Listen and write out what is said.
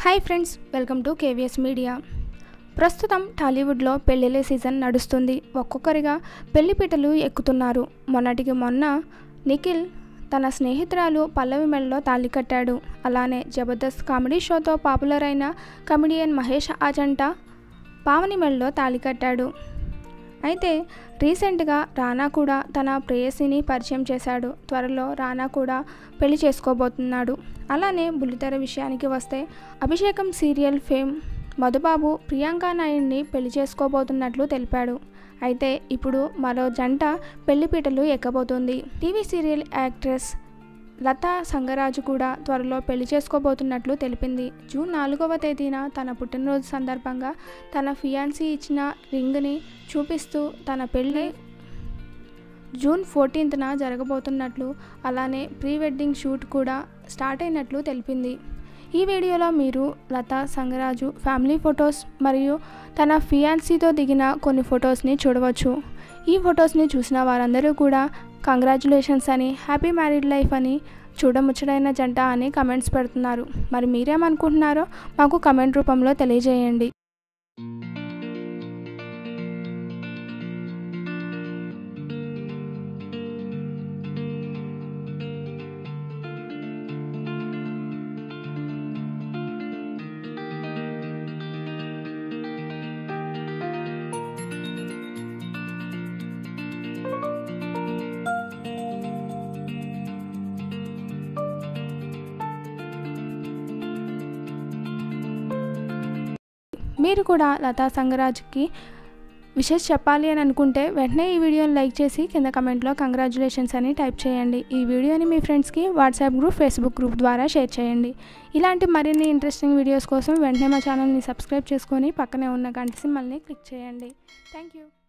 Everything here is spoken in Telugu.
hi friends welcome to KVS media ప్రస్తుతం టాలీవుడ్లో పెళ్ళిళ్ళ సీజన్ నడుస్తుంది ఒక్కొక్కరిగా పెళ్లిపీటలు ఎక్కుతున్నారు మొన్నటికి మొన్న నిఖిల్ తన స్నేహితురాలు పల్లవి మెడలో తాళి కట్టాడు అలానే జబర్దస్త్ కామెడీ షోతో పాపులర్ అయిన కమెడియన్ మహేష్ ఆజంట పావని మెడలో తాళి కట్టాడు అయితే రీసెంట్గా రానా కూడా తన ప్రేయసిని పరిచయం చేశాడు త్వరలో రానా కూడా పెళ్లి చేసుకోబోతున్నాడు అలానే బుల్లితెర విషయానికి వస్తే అభిషేకం సీరియల్ ఫేమ్ మధుబాబు ప్రియాంక నాయుడిని పెళ్లి చేసుకోబోతున్నట్లు తెలిపాడు అయితే ఇప్పుడు మరో జంట పెళ్లిపీటలు ఎక్కబోతుంది TV serial actress Latha Sangaraju కూడా త్వరలో పెళ్లి చేసుకోబోతున్నట్లు తెలిపింది జూన్ నాలుగవ తేదీన తన పుట్టినరోజు సందర్భంగా తన ఫియాన్సీ ఇచ్చిన రింగ్ని చూపిస్తూ తన పెళ్లి జూన్ ఫోర్టీన్త్న జరగబోతున్నట్లు అలానే ప్రీ వెడ్డింగ్ షూట్ కూడా స్టార్ట్ అయినట్లు తెలిపింది ఈ వీడియోలో మీరు లతా సంగరాజు ఫ్యామిలీ ఫొటోస్ మరియు తన ఫియాన్సీతో దిగిన కొన్ని ఫొటోస్ని చూడవచ్చు ఈ ఫొటోస్ని చూసిన వారందరూ కూడా కంగ్రాచులేషన్స్ అని హ్యాపీ మ్యారీడ్ లైఫ్ అని చూడముచ్చడైన జంట అని కమెంట్స్ పెడుతున్నారు మరి మీరేమనుకుంటున్నారో మాకు కమెంట్ రూపంలో తెలియజేయండి మీరు కూడా లతా సంగరాజ్కి విషెస్ చెప్పాలి అని అనుకుంటే వెంటనే ఈ వీడియోని లైక్ చేసి కింద కమెంట్లో కంగ్రాచులేషన్స్ అని టైప్ చేయండి ఈ వీడియోని మీ ఫ్రెండ్స్కి వాట్సాప్ గ్రూప్ ఫేస్బుక్ గ్రూప్ ద్వారా షేర్ చేయండి ఇలాంటి మరిన్ని ఇంట్రెస్టింగ్ వీడియోస్ కోసం వెంటనే మా ఛానల్ని సబ్స్క్రైబ్ చేసుకొని పక్కనే ఉన్న గంట సింబల్ని క్లిక్ చేయండి థ్యాంక్ యూ